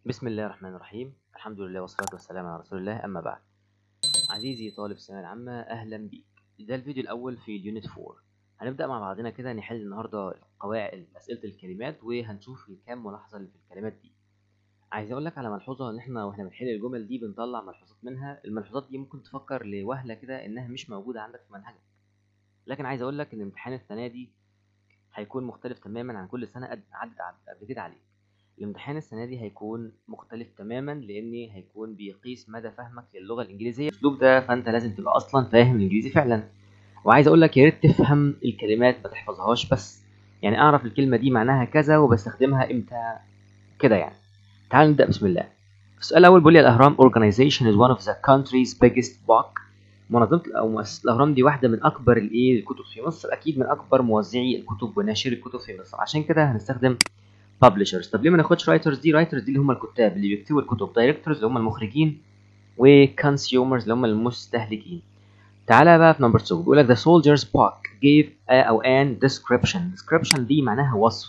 بسم الله الرحمن الرحيم الحمد لله والصلاة والسلام على رسول الله أما بعد عزيزي طالب الثانوية العامة أهلا بيك ده الفيديو الأول في اليونت 4 هنبدأ مع بعضنا كده نحل النهاردة قواعد أسئلة الكلمات وهنشوف الكام ملاحظة اللي في الكلمات دي عايز أقول لك على ملحوظة إن إحنا وإحنا بنحل الجمل دي بنطلع ملحوظات منها الملحوظات دي ممكن تفكر لوهلة كده إنها مش موجودة عندك في منهجك لكن عايز أقول لك إن امتحان السنة دي هيكون مختلف تماما عن كل سنة عدت قبل كده عليك الامتحان السنة دي هيكون مختلف تماما لأن هيكون بيقيس مدى فهمك للغة الإنجليزية الأسلوب ده فأنت لازم تبقى أصلا فاهم الإنجليزي فعلا وعايز أقول لك يا ريت تفهم الكلمات ما تحفظهاش بس يعني أعرف الكلمة دي معناها كذا وبستخدمها إمتى كده يعني تعال نبدأ بسم الله السؤال الأول بيقول لي الأهرام organization is one of the country's biggest book منظمة أو مؤسسة الأهرام دي واحدة من أكبر الإيه الكتب في مصر أكيد من أكبر موزعي الكتب وناشري الكتب في مصر عشان كده هنستخدم publishers طب ليه ما ناخدش رايترز دي رايترز دي اللي هم الكتاب اللي بيكتبوا الكتب دايركتورز اللي هم المخرجين وكونسيومرز اللي هم المستهلكين تعالى بقى في نمبر 2 بيقول لك the soldiers book gave a او an description description دي معناها وصف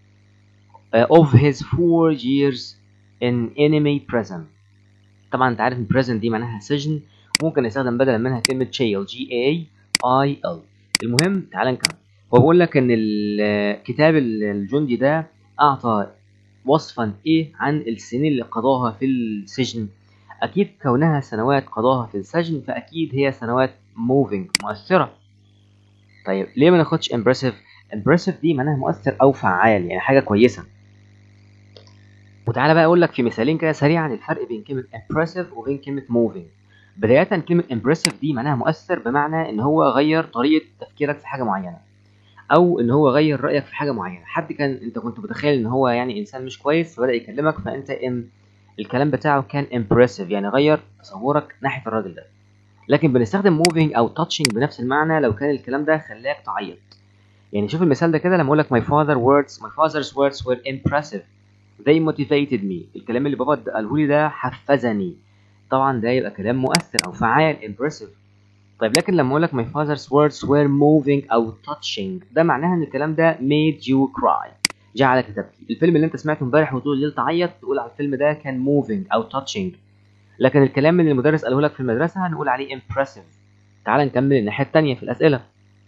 uh, of his four years in enemy prison طبعا انت عارف ان prison دي معناها سجن ممكن نستخدم بدلا منها كلمة jail G A I L المهم تعالى نكمل هو بيقول لك ان الكتاب الجندي ده أعطى وصفا إيه عن السنين اللي قضاها في السجن أكيد كونها سنوات قضاها في السجن فأكيد هي سنوات moving مؤثرة طيب ليه ما ناخدش impressive impressive دي معناها مؤثر أو فعال يعني حاجة كويسة وتعالى بقى أقول لك في مثالين كده سريعا الفرق بين كلمة impressive وبين كلمة moving بداية كلمة impressive دي معناها مؤثر بمعنى إن هو غير طريقة تفكيرك في حاجة معينة او ان هو غير رايك في حاجه معينه حد كان انت كنت متخيل ان هو يعني انسان مش كويس فبدا يكلمك فانت ان الكلام بتاعه كان امبرسيف يعني غير تصورك ناحيه الراجل ده لكن بنستخدم موفينج او تاتشنج بنفس المعنى لو كان الكلام ده خلاك تعيط يعني شوف المثال ده كده لما اقول لك my father words my father's words were impressive they motivated me الكلام اللي بابا قاله لي ده حفزني طبعا ده يبقى كلام مؤثر او فعال impressive طيب لكن لما اقول لك my father's words were moving او touching ده معناها ان الكلام ده made you cry جعلك تبكي الفيلم اللي انت سمعته امبارح وطول الليل تعيط تقول على الفيلم ده كان moving او touching لكن الكلام اللي المدرس قاله لك في المدرسه هنقول عليه impressive تعال نكمل الناحيه الثانيه في الاسئله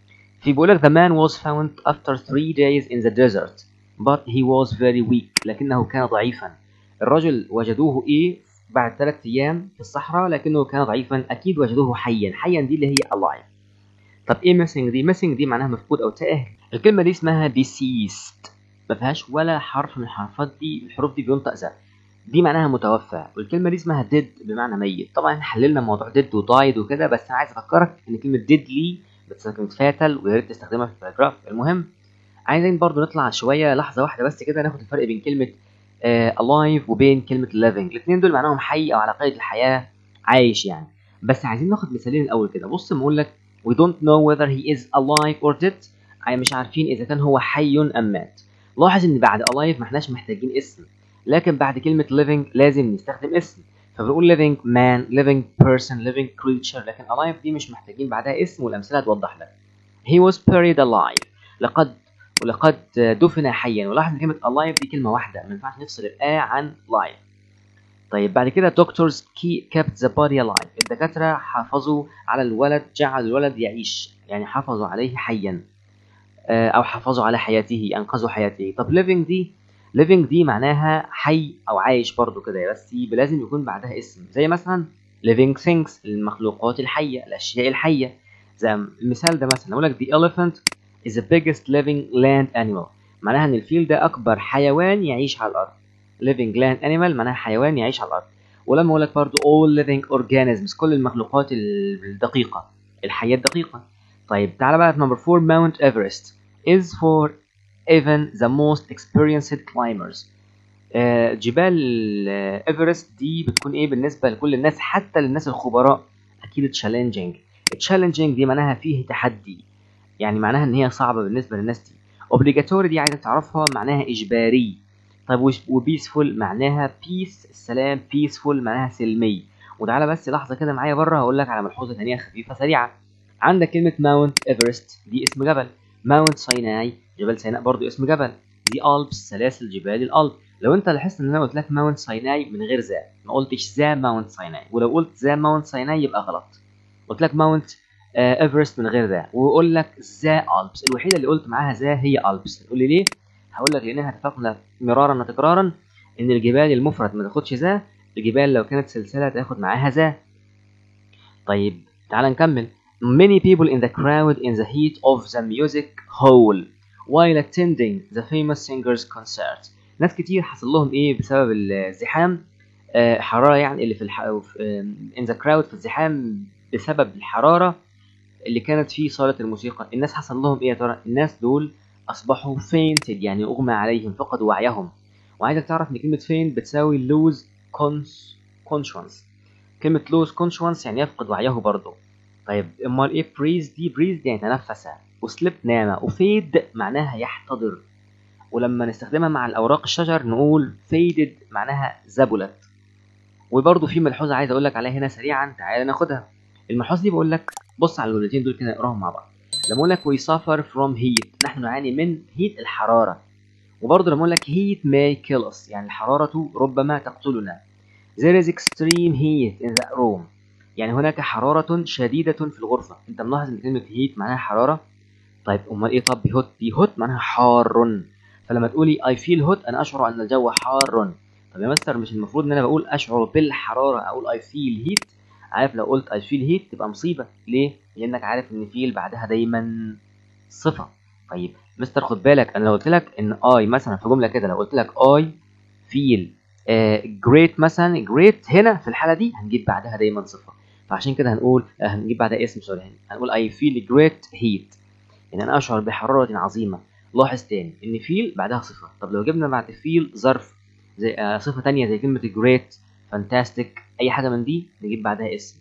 في بيقول لك the man was found after three days in the desert but he was very weak لكنه كان ضعيفا الرجل وجدوه ايه بعد ثلاث ايام في الصحراء لكنه كان ضعيفا اكيد وجدوه حيا حيا دي اللي هي alive طب ايه missing دي missing دي معناها مفقود او تائه الكلمه دي اسمها deceased ما فيهاش ولا حرف من الحرفات دي الحروف دي بينطق ذا دي معناها متوفى والكلمه دي اسمها dead بمعنى ميت طبعا حللنا موضوع dead وdied وكده بس انا عايز افكرك ان كلمه deadly بتستخدم فاتل ويا ريت تستخدمها في الباراجراف المهم عايزين برضو نطلع شويه لحظه واحده بس كده ناخد الفرق بين كلمه uh, alive وبين كلمة living الاثنين دول معناهم حي أو على قيد الحياة عايش يعني بس عايزين ناخد مثالين الأول كده بص بقول لك we don't know whether he is alive or dead يعني مش عارفين إذا كان هو حي أم مات لاحظ إن بعد alive ما احناش محتاجين اسم لكن بعد كلمة living لازم نستخدم اسم فبنقول living man living person living creature لكن alive دي مش محتاجين بعدها اسم والأمثلة هتوضح لك he was buried alive لقد ولقد دفن حيا ولاحظ ان كلمه alive دي كلمه واحده ما ينفعش نفصل الا عن life طيب بعد كده doctors kept the body alive الدكاتره حافظوا على الولد جعلوا الولد يعيش يعني حافظوا عليه حيا او حافظوا على حياته انقذوا حياته طب living دي living دي معناها حي او عايش برضو كده بس لازم يكون بعدها اسم زي مثلا living things المخلوقات الحيه الاشياء الحيه زي المثال ده مثلا اقول لك the elephant is the biggest living land animal معناها ان الفيل ده اكبر حيوان يعيش على الارض living land animal معناها حيوان يعيش على الارض ولما اقول لك برضه all living organisms كل المخلوقات الدقيقه الحياه الدقيقه طيب تعالى بقى في نمبر 4 Mount Everest is for even the most experienced climbers آه جبال ايفرست دي بتكون ايه بالنسبه لكل الناس حتى للناس الخبراء اكيد تشالنجينج تشالنجينج دي معناها فيه تحدي يعني معناها ان هي صعبه بالنسبه للناس دي اوبليجاتوري دي عايزك تعرفها معناها اجباري طيب وبيسفول معناها بيس السلام بيسفول معناها سلمي وتعالى بس لحظه كده معايا بره هقول لك على ملحوظه ثانيه خفيفه سريعه عندك كلمه ماونت ايفرست دي اسم جبل ماونت سيناي جبل سيناء برضو اسم جبل دي ألبس سلاسل جبال الألب لو انت لاحظت ان انا قلت لك ماونت سيناي من غير ذا ما قلتش ذا ماونت سيناي ولو قلت ذا ماونت سيناي يبقى غلط قلت لك ماونت ايفرست من غير ذا واقول لك ذا البس الوحيده اللي قلت معاها ذا هي البس تقول لي ليه هقول لك لانها اتفقنا مرارا وتكرارا ان الجبال المفرد ما تاخدش ذا الجبال لو كانت سلسله تاخد معاها ذا طيب تعال نكمل many people in the crowd in the heat of the music hall while attending the famous singer's concert ناس كتير حصل لهم ايه بسبب الزحام آه حراره يعني اللي في الح... آه in the crowd في الزحام بسبب الحراره اللي كانت في صاله الموسيقى الناس حصل لهم ايه يا ترى الناس دول اصبحوا fainted يعني اغمى عليهم فقدوا وعيهم وعايزك تعرف ان كلمه faint بتساوي lose conscience كلمه lose conscience يعني يفقد وعيه برضه طيب امال ايه بريز دي بريز دي يعني تنفس وسليب نام وفيد معناها يحتضر ولما نستخدمها مع الاوراق الشجر نقول فيدد معناها زبلت وبرضه في ملحوظه عايز اقول لك عليها هنا سريعا تعالى ناخدها الملحوظه دي بقول لك بص على الجملتين دول كده نقراهم مع بعض لما اقول لك we suffer from heat نحن نعاني من هيت الحراره وبرضه لما اقول لك heat may kill us يعني الحراره ربما تقتلنا there is extreme heat in the room يعني هناك حرارة شديدة في الغرفة انت ملاحظ ان كلمة هيت معناها حرارة طيب امال ايه طب هوت دي هوت معناها حار فلما تقولي I feel hot انا اشعر ان الجو حار طب يا مستر مش المفروض ان انا بقول اشعر بالحرارة اقول I feel heat عارف لو قلت I feel heat تبقى مصيبة ليه؟ لانك عارف ان feel بعدها دايما صفة طيب مستر خد بالك انا لو قلت لك ان I مثلا في جملة كده لو قلت لك I feel جريت مثلا جريت هنا في الحالة دي هنجيب بعدها دايما صفة فعشان كده هنقول هنجيب بعدها اسم سوري هنقول I feel great heat يعني أنا أشعر بحرارة عظيمة لاحظ تاني إن feel بعدها صفة طب لو جبنا بعد feel ظرف زي آه صفة تانية زي كلمة great fantastic أي حاجة من دي نجيب بعدها اسم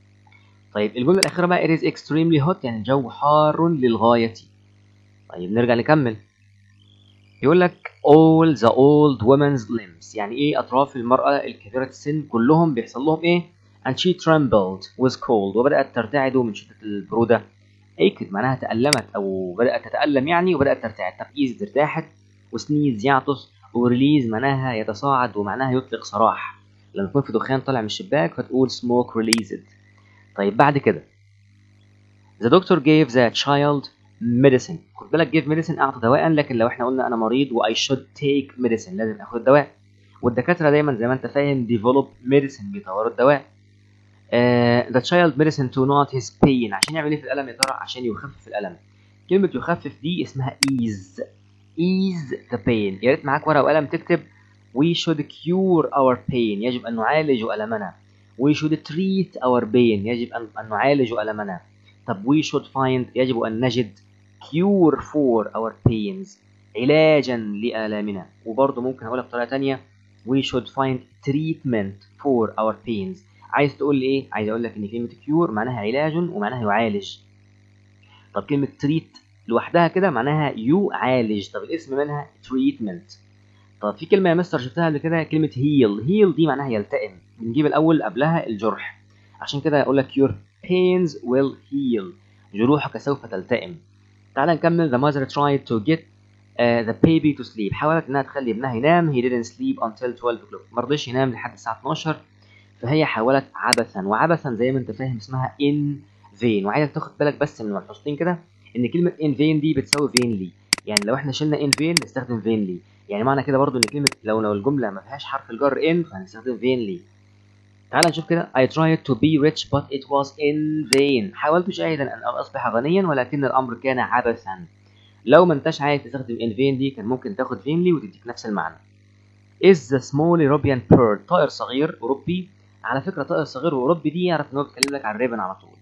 طيب الجملة الأخيرة بقى it is extremely hot يعني الجو حار للغاية طيب نرجع نكمل يقول لك all the old women's limbs يعني ايه اطراف المرأة الكبيرة السن كلهم بيحصل لهم ايه and she trembled with cold وبدأت ترتعد من شدة البرودة ached معناها تألمت أو بدأت تتألم يعني وبدأت ترتعد طب eased ارتاحت وسنيز يعطس وريليز معناها يتصاعد ومعناها يطلق سراح لما يكون في دخان طالع من الشباك فتقول smoke released طيب بعد كده the doctor gave the child medicine خد بالك give medicine اعطى دواء لكن لو احنا قلنا انا مريض و I should take medicine لازم اخد الدواء والدكاتره دايما زي ما انت فاهم develop medicine بيطوروا الدواء uh, the child medicine to not his pain عشان يعمل ايه في الالم يا ترى عشان يخفف الالم كلمه يخفف دي اسمها ease ease the pain يا ريت معاك ورقه وقلم تكتب we should cure our pain يجب ان نعالج المنا we should treat our pain يجب ان ان نعالج المنا طب we should find يجب ان نجد cure for our pains علاجا لآلامنا وبرضه ممكن أقولها بطريقة تانية we should find treatment for our pains عايز تقول لي ايه عايز اقول لك ان كلمه cure معناها علاج ومعناها يعالج طب كلمه treat لوحدها كده معناها يعالج طب الاسم منها treatment طب في كلمه يا مستر شفتها قبل كده كلمه heal heal دي معناها يلتئم بنجيب الاول قبلها الجرح عشان كده اقول لك your pains will heal جروحك سوف تلتئم تعال نكمل the mother tried to get uh, the baby to sleep حاولت انها تخلي ابنها ينام he didn't sleep until 12 o'clock مرضيش ينام لحد الساعه 12 فهي حاولت عبثا وعبثا زي ما انت فاهم اسمها in vain وعايزك تاخد بالك بس من الملحوظتين كده ان كلمه in vain دي بتساوي vainly يعني لو احنا شلنا in vain نستخدم vainly يعني معنى كده برضو ان كلمه لو لو الجمله ما فيهاش حرف الجر in فهنستخدم vainly تعال نشوف كده I tried to be rich but it was in vain حاولت جاهدا أن أصبح غنيا ولكن الأمر كان عبثا لو ما انتش عايز تستخدم in vain دي كان ممكن تاخد vainly وتديك نفس المعنى is the small European bird طائر صغير أوروبي على فكرة طائر صغير وأوروبي دي يعرف إن هو بيتكلم لك عن الريبن على طول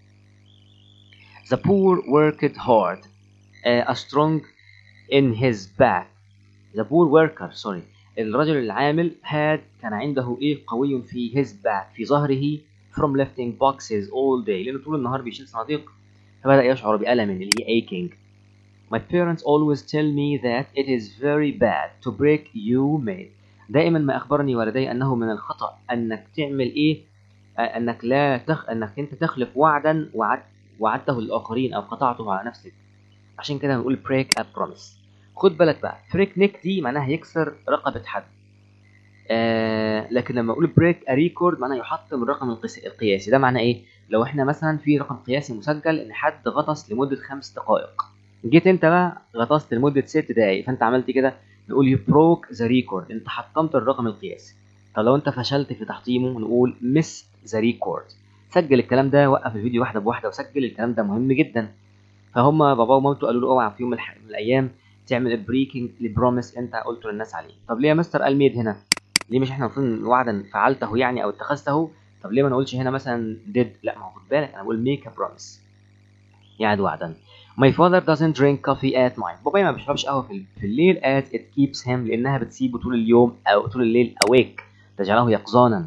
the poor worked hard uh, a strong in his back the poor worker sorry الرجل العامل had كان عنده ايه قوي في his back في ظهره from lifting boxes all day لانه طول النهار بيشيل صناديق فبدأ يشعر بألم اللي هي aching My parents always tell me that it is very bad to break you made دائما ما أخبرني والدي أنه من الخطأ أنك تعمل إيه أنك لا تخ... أنك أنت تخلف وعدا وعد... وعدته للآخرين أو قطعته على نفسك عشان كده بنقول break a promise خد بالك بقى فريك نيك دي معناها يكسر رقبة حد آه لكن لما اقول بريك ا ريكورد معناه يحطم الرقم القياس- القياسي ده معناه ايه لو احنا مثلا في رقم قياسي مسجل ان حد غطس لمده خمس دقائق جيت انت بقى غطست لمده ست دقائق فانت عملت كده نقول يو بروك ذا ريكورد انت حطمت الرقم القياسي طب لو انت فشلت في تحطيمه نقول مس ذا ريكورد سجل الكلام ده وقف الفيديو واحده بواحده وسجل الكلام ده مهم جدا فهم بابا ومامته قالوا له اوعى في يوم من, الح... من الايام تعمل بريكنج لبروميس انت قلته للناس عليه طب ليه يا مستر قال ميد هنا ليه مش احنا المفروض وعدا فعلته يعني او اتخذته طب ليه ما نقولش هنا مثلا did لا ما هو خد بالك انا بقول make a promise يعد وعدا My father doesn't drink coffee at night بابايا ما بيشربش قهوة في في الليل as it keeps him لأنها بتسيبه طول اليوم أو طول الليل awake تجعله يقظانا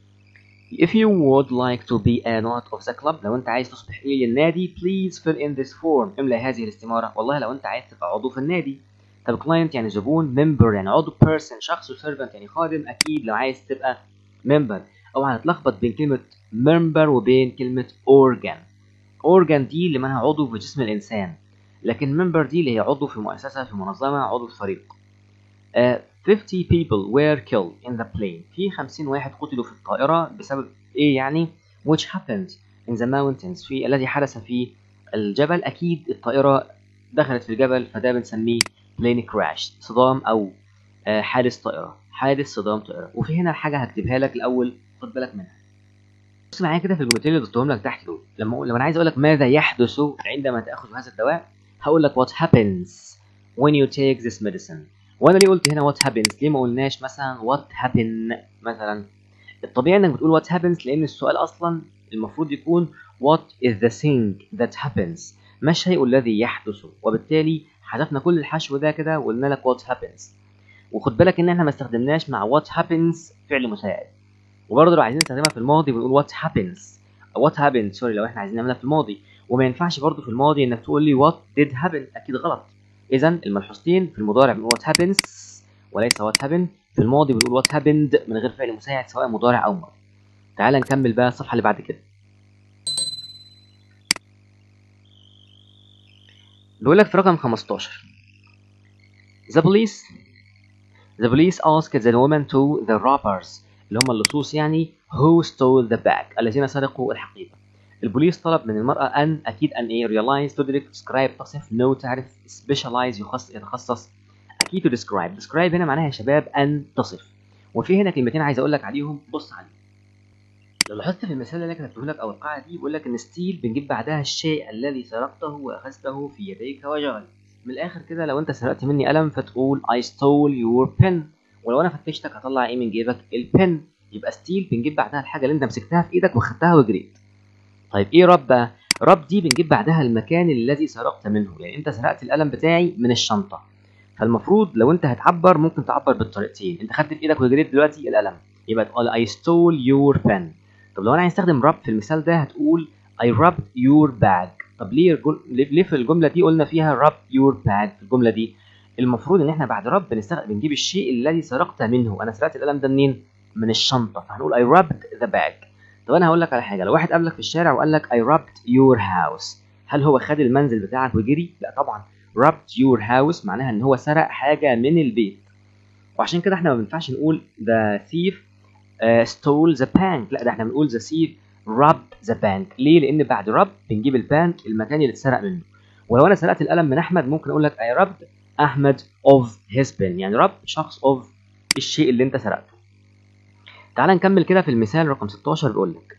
If you would like to be a note of the club لو أنت عايز تصبح إيه للنادي please fill in this form املأ هذه الاستمارة والله لو أنت عايز تبقى عضو في النادي طب client يعني زبون member يعني عضو person شخص servant يعني خادم أكيد لو عايز تبقى member أوعى تتلخبط بين كلمة member وبين كلمة organ organ دي اللي معناها عضو في جسم الإنسان لكن member دي اللي هي عضو في مؤسسة في منظمة عضو في فريق Uh, 50 people were killed in the plane في 50 واحد قتلوا في الطائرة بسبب إيه يعني which happened in the mountains في الذي حدث في الجبل أكيد الطائرة دخلت في الجبل فده بنسميه plane crash صدام أو آه، حادث طائرة حادث صدام طائرة وفي هنا حاجة هكتبها لك الأول خد بالك منها بص معايا كده في الجملتين اللي ضفتهم لك تحت دول لما أقول لما أنا عايز أقول لك ماذا يحدث عندما تأخذ هذا الدواء هقول لك what happens when you take this medicine وانا ليه قلت هنا what happens ليه ما قلناش مثلا what happen مثلا الطبيعي انك بتقول what happens لان السؤال اصلا المفروض يكون what is the thing that happens ما الشيء الذي يحدث وبالتالي حذفنا كل الحشو ده كده وقلنا لك what happens وخد بالك ان احنا ما استخدمناش مع what happens فعل مساعد وبرضه لو عايزين نستخدمها في الماضي بنقول what happens what happened سوري لو احنا عايزين نعملها في الماضي وما ينفعش برضه في الماضي انك تقول لي what did happen اكيد غلط اذا الملحوظتين في المضارع بنقول what happens وليس what happened في الماضي بنقول what happened من غير فعل مساعد سواء مضارع او ماضي تعال نكمل بقى الصفحه اللي بعد كده بيقول لك في رقم 15 The police The police asked the woman to the robbers اللي هم اللصوص يعني who stole the bag الذين سرقوا الحقيبة البوليس طلب من المرأة أن أكيد أن إيه realize تدرك describe تصف know تعرف specialize يخص يتخصص أكيد to describe describe هنا معناها يا شباب أن تصف وفي هنا كلمتين عايز أقول لك عليهم بص عليهم لو لاحظت في المثال اللي أنا كتبته لك أو القاعدة دي بيقول لك إن ستيل بنجيب بعدها الشيء الذي سرقته وأخذته في يديك وجعل من الآخر كده لو أنت سرقت مني قلم فتقول I stole your pen ولو أنا فتشتك هطلع إيه من جيبك البن يبقى ستيل بنجيب بعدها الحاجة اللي أنت مسكتها في إيدك وخدتها وجريت طيب ايه رب بقى؟ رب دي بنجيب بعدها المكان الذي سرقت منه يعني انت سرقت القلم بتاعي من الشنطه فالمفروض لو انت هتعبر ممكن تعبر بالطريقتين انت خدت في ايدك وجريت دلوقتي القلم يبقى تقول I stole your pen طب لو انا عايز استخدم رب في المثال ده هتقول I rubbed your bag طب ليه الجل... ليه في الجمله دي قلنا فيها rub your bag في الجمله دي المفروض ان احنا بعد رب بنستخدم بنجيب الشيء الذي سرقت منه انا سرقت القلم ده منين من الشنطه فهنقول I rubbed the bag طب انا هقول لك على حاجه لو واحد قابلك في الشارع وقال لك I rubbed your house هل هو خد المنزل بتاعك وجري لا طبعا rubbed your house معناها ان هو سرق حاجه من البيت وعشان كده احنا ما بينفعش نقول the thief uh, stole the bank لا ده احنا بنقول the thief robbed the bank ليه لان بعد rub بنجيب البانك المكان اللي اتسرق منه ولو انا سرقت القلم من احمد ممكن اقول لك I rubbed احمد of his pen يعني rub شخص of الشيء اللي انت سرقته تعال نكمل كده في المثال رقم 16 بيقول لك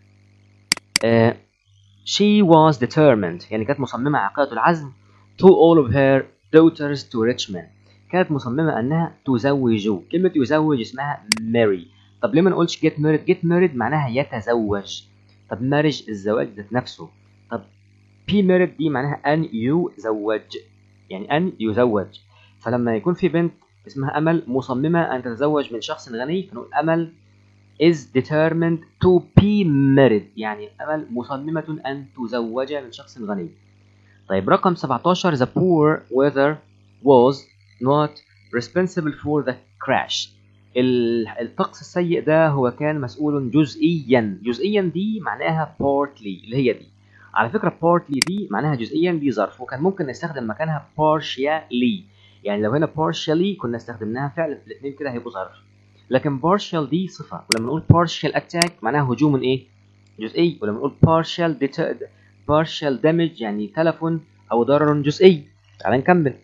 uh, she was determined يعني كانت مصممة عقيدة العزم to all of her daughters to rich men كانت مصممة أنها تزوج كلمة يزوج اسمها marry طب ليه ما نقولش get married get married معناها يتزوج طب marriage الزواج ذات نفسه طب be married دي معناها أن يزوج يعني أن يزوج فلما يكون في بنت اسمها أمل مصممة أن تتزوج من شخص غني فنقول أمل is determined to be married يعني أمل مصممة أن تزوج من شخص غني طيب رقم 17 the poor weather was not responsible for the crash ال- الطقس السيء ده هو كان مسؤول جزئيا جزئيا دي معناها partly اللي هي دي على فكرة partly دي معناها جزئيا دي ظرف وكان ممكن نستخدم مكانها partially يعني لو هنا partially كنا استخدمناها فعلا الاثنين كده هيبقوا ظرف لكن partial دي صفة ولما نقول partial attack معناها هجوم ايه جزئي ولما نقول partial det- partial damage يعني تلف او ضرر جزئي تعال نكمل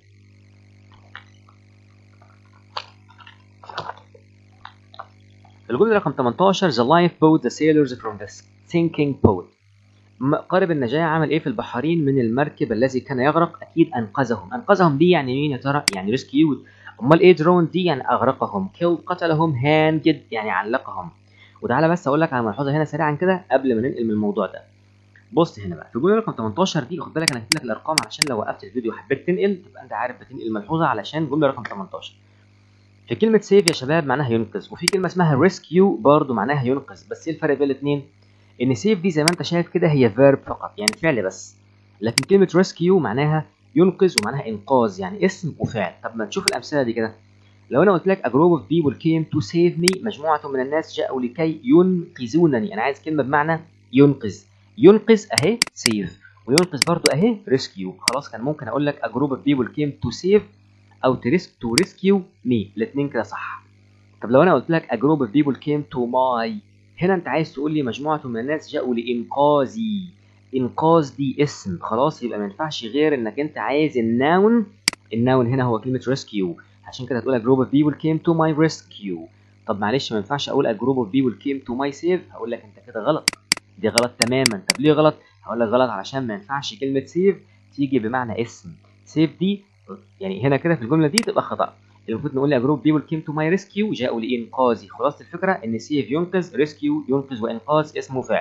الجملة رقم 18 The lifeboat the sailors from the sinking boat م- قارب النجاة عمل ايه في البحرين من المركب الذي كان يغرق اكيد انقذهم انقذهم دي يعني مين يا ترى يعني ريسكيود امال ايه درون دي يعني اغرقهم كيل قتلهم هانجد يعني علقهم وتعالى بس اقول لك على ملحوظه هنا سريعا كده قبل ما ننقل من الموضوع ده بص هنا بقى في الجمله رقم 18 دي خد بالك انا كاتب لك الارقام علشان لو وقفت الفيديو وحبيت تنقل تبقى انت عارف بتنقل ملحوظه علشان الجمله رقم 18 في كلمه سيف يا شباب معناها ينقذ وفي كلمه اسمها ريسكيو برضو معناها ينقذ بس ايه الفرق بين الاثنين ان سيف دي زي ما انت شايف كده هي فيرب فقط يعني فعل بس لكن كلمه ريسكيو معناها ينقذ ومعناها انقاذ يعني اسم وفعل طب ما نشوف الامثله دي كده لو انا قلت لك a group of people came to save me مجموعة من الناس جاءوا لكي ينقذونني انا عايز كلمة بمعنى ينقذ ينقذ اهي save وينقذ برضو اهي rescue خلاص كان ممكن اقول لك a group of people came to save او to res- to rescue me الاثنين كده صح طب لو انا قلت لك a group of people came to my هنا انت عايز تقول لي مجموعة من الناس جاءوا لانقاذي انقاذ دي اسم خلاص يبقى ما ينفعش غير انك انت عايز الناون الناون هنا هو كلمة rescue عشان كده هتقول a group of people came to my rescue طب معلش ما ينفعش اقول a group of people came to my save هقول لك انت كده غلط دي غلط تماما طب ليه غلط هقول لك غلط علشان ما ينفعش كلمة save تيجي بمعنى اسم save دي يعني هنا كده في الجملة دي تبقى خطأ المفروض نقول a group of people came to my rescue جاءوا لإنقاذي خلاصة الفكرة إن save ينقذ rescue ينقذ وإنقاذ اسم وفعل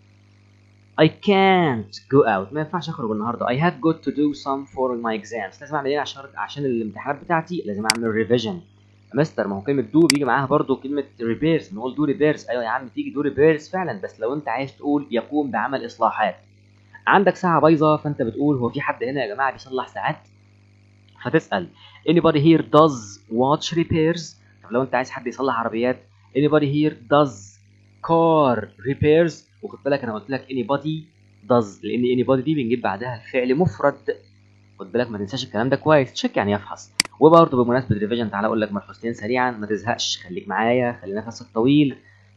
I can't go out ما ينفعش اخرج النهارده I have got to do some for my exams لازم اعمل ايه عشان عشان الامتحانات بتاعتي لازم اعمل ريفيجن مستر ما هو كلمه دو بيجي معاها برضو كلمه ريبيرز نقول دو ريبيرز ايوه يا عم تيجي دو ريبيرز فعلا بس لو انت عايز تقول يقوم بعمل اصلاحات عندك ساعه بايظه فانت بتقول هو في حد هنا يا جماعه بيصلح ساعات فتسال anybody here does watch repairs طب لو انت عايز حد يصلح عربيات anybody here does car repairs وخد بالك انا قلت لك anybody does لان anybody دي بنجيب بعدها الفعل مفرد خد بالك ما تنساش الكلام ده كويس تشيك يعني يفحص وبرضه بمناسبه الريفيجن تعالى اقول لك ملحوظتين سريعا ما تزهقش خليك معايا خلي نفسك طويل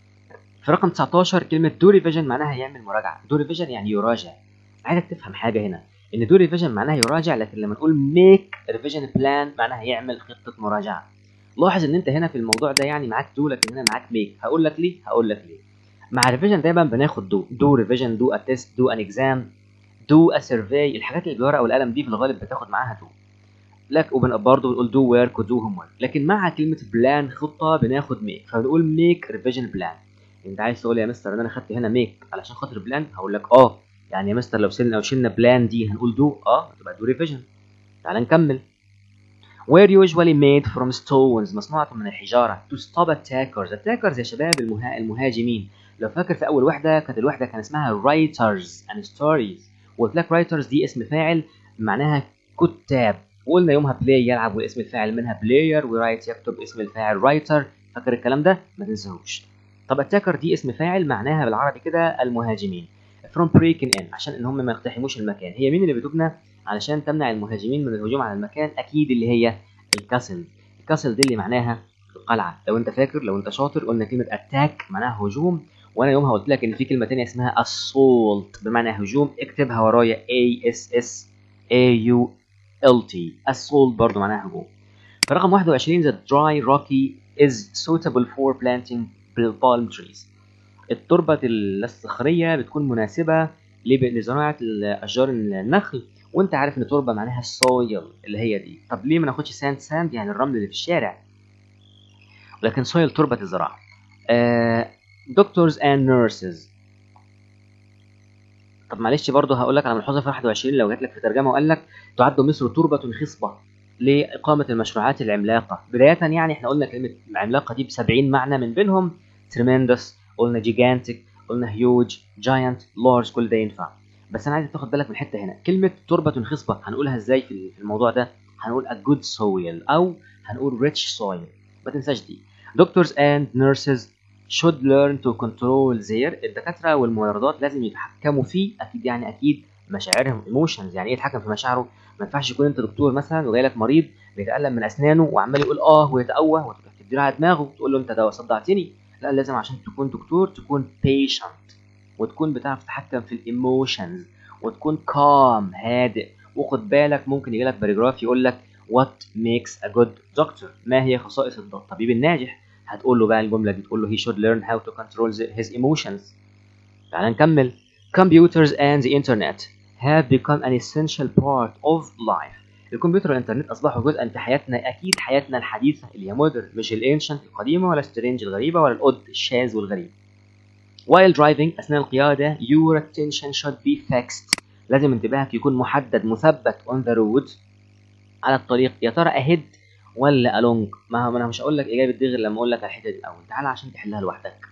في رقم 19 كلمه دو ريفيجن معناها يعمل مراجعه دو ريفيجن يعني يراجع عايزك تفهم حاجه هنا ان دو ريفيجن معناها يراجع لكن لما تقول ميك ريفيجن بلان معناها يعمل خطه مراجعه لاحظ ان انت هنا في الموضوع ده يعني معاك دو لكن هنا معاك ميك هقول لك ليه هقول لك ليه مع ريفيجن دايما بناخد دو دو ريفيجن دو ا تيست دو ان اكزام دو ا سيرفي الحاجات اللي بالورقه والقلم دي في الغالب بتاخد معاها دو لك وبرضه بنقول دو ورك ودو هوم ورك لكن مع كلمه بلان خطه بناخد ميك فبنقول ميك ريفيجن بلان انت عايز تقول يا مستر ان انا خدت هنا ميك علشان خاطر بلان هقول لك اه يعني يا مستر لو شلنا لو شلنا بلان دي هنقول دو اه تبقى دو ريفيجن تعال نكمل were usually made from stones مصنوعة من الحجارة to stop attackers attackers يا شباب المها... المهاجمين لو فاكر في أول وحدة كانت الوحدة كان اسمها writers and stories وقلت لك writers دي اسم فاعل معناها كتاب وقلنا يومها play يلعب واسم الفاعل منها player ورايت يكتب اسم الفاعل writer فاكر الكلام ده ما تنساهوش طب attacker دي اسم فاعل معناها بالعربي كده المهاجمين from breaking in عشان ان هم ما يقتحموش المكان هي مين اللي بتبنى علشان تمنع المهاجمين من الهجوم على المكان اكيد اللي هي الكاسل الكاسل دي اللي معناها القلعه لو انت فاكر لو انت شاطر قلنا كلمه اتاك معناها هجوم وانا يومها قلت لك ان في كلمه ثانيه اسمها assault بمعنى هجوم اكتبها ورايا a s s a u l t assault برضه معناها هجوم فرقم 21 the dry rocky is suitable for planting palm trees التربة الصخرية بتكون مناسبة لزراعة أشجار النخل وانت عارف ان تربة معناها soil اللي هي دي طب ليه ما ناخدش ساند ساند يعني الرمل اللي في الشارع لكن soil تربة الزراعة آه doctors and nurses طب معلش برضه هقول لك على ملحوظه في 21 لو جات لك في ترجمه وقال لك تعد مصر تربه خصبه لاقامه المشروعات العملاقه بدايه يعني احنا قلنا كلمه عملاقه دي ب 70 معنى من بينهم tremendous قلنا gigantic قلنا huge giant large كل ده ينفع بس انا عايزك تاخد بالك من حته هنا كلمه تربه خصبه هنقولها ازاي في الموضوع ده هنقول a good soil او هنقول rich soil ما تنساش دي doctors and nurses should learn to control their الدكاتره والممرضات لازم يتحكموا فيه اكيد يعني اكيد مشاعرهم emotions يعني ايه يتحكم في مشاعره ما ينفعش يكون انت دكتور مثلا وجاي لك مريض بيتالم من اسنانه وعمال يقول اه ويتقوى وتروح تديله على دماغه تقول له انت ده صدعتني لا لازم عشان تكون دكتور تكون patient وتكون بتعرف تتحكم في الايموشنز وتكون calm هادئ وخد بالك ممكن يجي لك باراجراف يقول لك what makes a good doctor ما هي خصائص الطبيب الناجح هتقول له بقى الجمله دي تقول له he should learn how to control his emotions تعال نكمل computers and the internet have become an essential part of life الكمبيوتر والانترنت اصبحوا جزءا في حياتنا اكيد حياتنا الحديثه اللي هي مودرن مش الانشنت القديمه ولا سترينج الغريبه ولا الاود الشاذ والغريب while driving اثناء القياده your attention should be fixed لازم انتباهك يكون محدد مثبت on the road على الطريق يا ترى ahead ولا along ما انا مش هقول لك اجابه دي غير لما اقول لك الحته دي الاول تعالى عشان تحلها لوحدك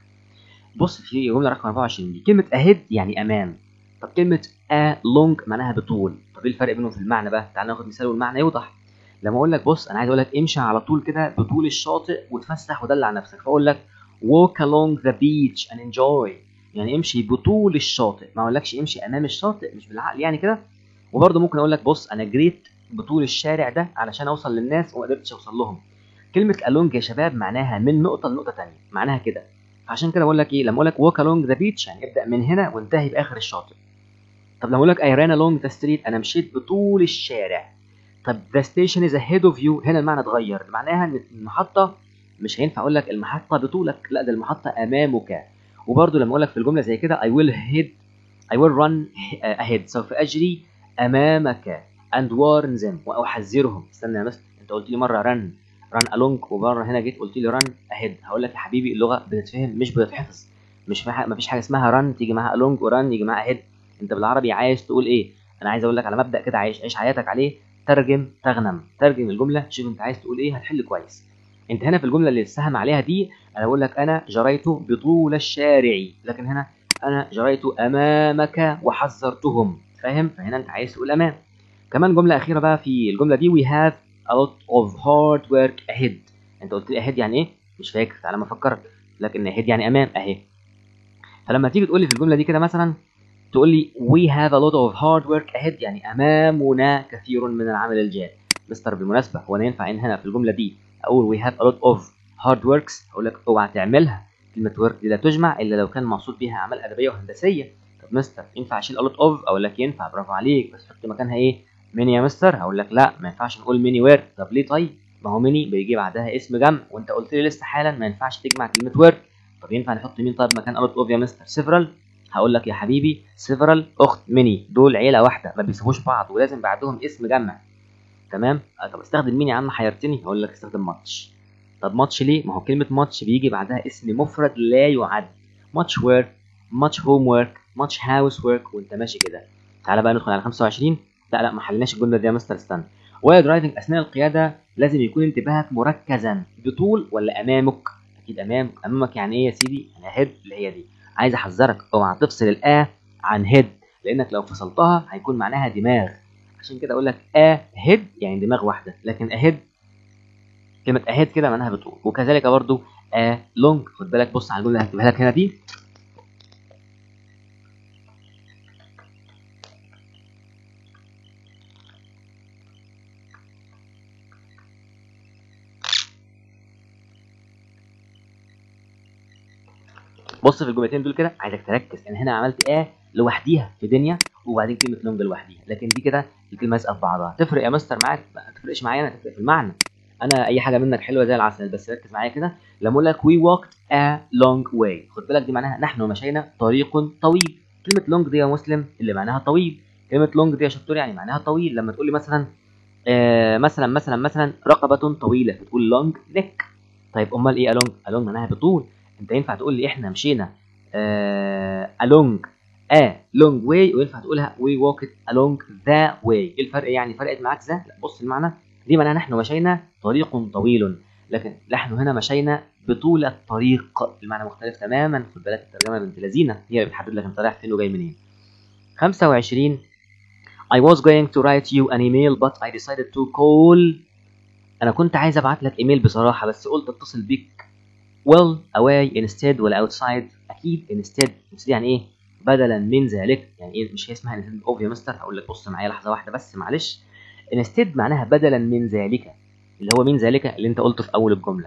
بص في جمله رقم 24 دي كلمه ahead يعني امام طب كلمه along معناها بطول طب ايه الفرق بينهم في المعنى بقى تعال ناخد مثال والمعنى يوضح لما اقول لك بص انا عايز اقول لك امشي على طول كده بطول الشاطئ وتفسح ودلع نفسك فاقول لك walk along the beach and enjoy يعني امشي بطول الشاطئ ما اقولكش امشي امام الشاطئ مش بالعقل يعني كده وبرده ممكن اقول لك بص انا جريت بطول الشارع ده علشان اوصل للناس وما قدرتش اوصل لهم كلمه along يا شباب معناها من نقطه لنقطه ثانيه معناها كده عشان كده بقول لك ايه لما اقول لك walk along the beach يعني ابدا من هنا وانتهي باخر الشاطئ طب لما اقول لك I ran along the street انا مشيت بطول الشارع طب the station is ahead of you هنا المعنى اتغير معناها ان المحطه مش هينفع اقول لك المحطه بطولك لا ده المحطه امامك وبرده لما اقول لك في الجمله زي كده I will head I will run ahead سوف اجري امامك and warn them واحذرهم استنى يا مستر انت قلت لي مره run run along ومره هنا جيت قلت لي run ahead هقول لك يا حبيبي اللغه بتتفهم مش بتتحفظ مش في ما فيش حاجه اسمها run تيجي معاها along ورun يجي معاها ahead انت بالعربي عايز تقول ايه انا عايز اقول لك على مبدا كده عايش عيش حياتك عليه ترجم تغنم ترجم الجمله شوف انت عايز تقول ايه هتحل كويس انت هنا في الجمله اللي السهم عليها دي انا بقول لك انا جريت بطول الشارع لكن هنا انا جريت امامك وحذرتهم فاهم فهنا انت عايز تقول امام كمان جمله اخيره بقى في الجمله دي we have a lot of hard work ahead انت قلت لي ahead يعني ايه مش فاكر تعالى ما افكرك لكن ahead يعني امام اهي فلما تيجي تقول لي في الجمله دي كده مثلا تقول لي we have a lot of hard work ahead يعني امامنا كثير من العمل الجاد مستر بالمناسبه هو انا ينفع ان هنا في الجمله دي اقول we have a lot of hard works اقول لك اوعى تعملها كلمه work دي لا تجمع الا لو كان مقصود بيها اعمال ادبيه وهندسيه طب مستر ينفع اشيل a lot of اقول لك ينفع برافو عليك بس حط مكانها ايه ميني يا مستر هقول لك لا ما ينفعش نقول ميني ورك طب ليه طيب ما هو ميني بيجي بعدها اسم جمع وانت قلت لي لسه حالا ما ينفعش تجمع كلمه ورك طب ينفع نحط مين طيب مكان a lot of يا مستر several هقول لك يا حبيبي several اخت ميني دول عيله واحده ما بيسيبوش بعض ولازم بعدهم اسم جمع تمام آه طب استخدم مين يا عم حيرتني هقول لك استخدم ماتش طب ماتش ليه ما هو كلمه ماتش بيجي بعدها اسم مفرد لا يعد ماتش ورك ماتش هوم ورك ماتش هاوس ورك وانت ماشي كده تعالى بقى ندخل على 25 لا لا ما حلناش الجمله دي يا مستر استنى وايل درايفنج اثناء القياده لازم يكون انتباهك مركزا بطول ولا امامك اكيد امامك امامك يعني ايه يا سيدي يعني هيد اللي هي دي عايز احذرك اوعى تفصل الآ عن هيد لانك لو فصلتها هيكون معناها دماغ عشان كده اقول لك ا هيد يعني دماغ واحده لكن اهيد كلمه اهيد كده معناها بطول وكذلك برضو ا لونج خد بالك بص على الجمله اللي هكتبها لك هنا دي بص في الجملتين دول كده عايزك تركز ان هنا عملت ا لوحديها في دنيا وبعدين كلمه لونج لوحديها لكن دي كده الكلمه لازقه في بعضها تفرق يا مستر معاك ما تفرقش معايا انا تفرق في المعنى انا اي حاجه منك حلوه زي العسل بس ركز معايا كده لما اقول لك وي walked a long way خد بالك دي معناها نحن مشينا طريق طويل كلمه لونج دي يا مسلم اللي معناها طويل كلمه لونج دي يا شطور يعني معناها طويل لما تقول لي مثلا آه مثلا مثلا مثلا رقبه طويله بتقول لونج نيك طيب امال ايه along along معناها بطول انت ينفع تقول لي احنا مشينا آه along a long way وينفع تقولها we walked along the way ايه الفرق يعني فرقت معاك ذا لا بص المعنى دي معناها نحن مشينا طريق طويل لكن نحن هنا مشينا بطول الطريق المعنى مختلف تماما خد بالك الترجمه بنت لذينه هي اللي بتحدد لك انت رايح فين وجاي منين 25 I was going to write you an email but I decided to call انا كنت عايز ابعت لك ايميل بصراحه بس قلت اتصل بيك well away instead ولا outside اكيد instead instead يعني ايه بدلا من ذلك يعني ايه مش هي اسمها instead of يا مستر هقول لك بص معايا لحظه واحده بس معلش instead معناها بدلا من ذلك اللي هو من ذلك اللي انت قلته في اول الجمله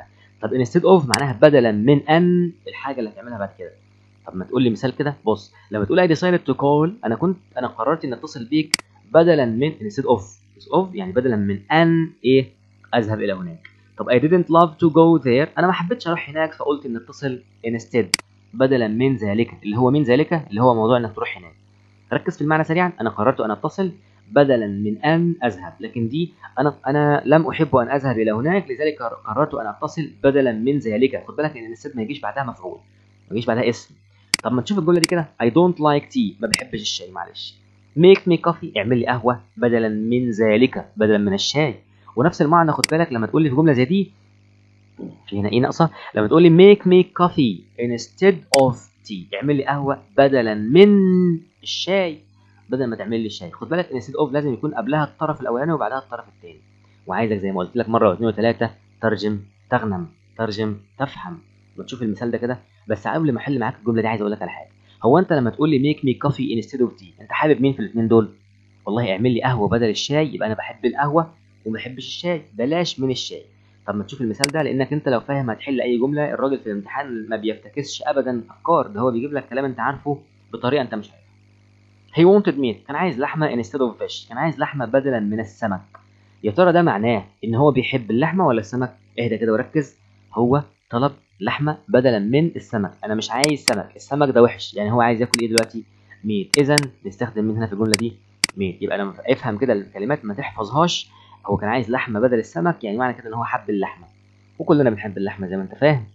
طب instead of معناها بدلا من ان الحاجه اللي هتعملها بعد كده طب ما تقول لي مثال كده بص لما تقول I decided to call انا كنت انا قررت اني اتصل بيك بدلا من instead of instead of يعني بدلا من ان ايه اذهب الى هناك طب I didn't love to go there انا ما حبيتش اروح هناك فقلت ان اتصل instead بدلا من ذلك اللي هو من ذلك اللي هو موضوع انك تروح هناك ركز في المعنى سريعا انا قررت ان اتصل بدلا من ان اذهب لكن دي انا انا لم احب ان اذهب الى هناك لذلك قررت ان اتصل بدلا من ذلك خد بالك ان الست ما يجيش بعدها مفعول ما يجيش بعدها اسم طب ما تشوف الجمله دي كده I don't like tea ما بحبش الشاي معلش make me coffee اعمل لي قهوه بدلا من ذلك بدلا من الشاي ونفس المعنى خد بالك لما تقول لي في جمله زي دي في هنا ايه ناقصه لما تقول لي make me coffee instead of tea اعمل لي قهوه بدلا من الشاي بدل ما تعمل لي الشاي خد بالك ان instead of لازم يكون قبلها الطرف الاولاني وبعدها الطرف الثاني وعايزك زي ما قلت لك مره واثنين وثلاثه ترجم تغنم ترجم تفهم وتشوف المثال ده كده بس قبل ما احل معاك الجمله دي عايز اقول لك على حاجه هو انت لما تقول لي ميك مي كوفي انستيد اوف تي انت حابب مين في الاثنين دول والله اعمل لي قهوه بدل الشاي يبقى انا بحب القهوه وما بحبش الشاي بلاش من الشاي طب ما تشوف المثال ده لانك انت لو فاهم هتحل اي جمله الراجل في الامتحان ما بيفتكسش ابدا افكار ده هو بيجيب لك كلام انت عارفه بطريقه انت مش عارفها هي wanted meat كان عايز لحمه instead of fish كان عايز لحمه بدلا من السمك يا ترى ده معناه ان هو بيحب اللحمه ولا السمك اهدى كده وركز هو طلب لحمه بدلا من السمك انا مش عايز سمك السمك ده وحش يعني هو عايز ياكل ايه دلوقتي ميت اذا نستخدم من هنا في الجمله دي ميت يبقى لما افهم كده الكلمات ما تحفظهاش هو كان عايز لحمه بدل السمك يعني معنى كده ان هو حب اللحمه وكلنا بنحب اللحمه زي ما انت فاهم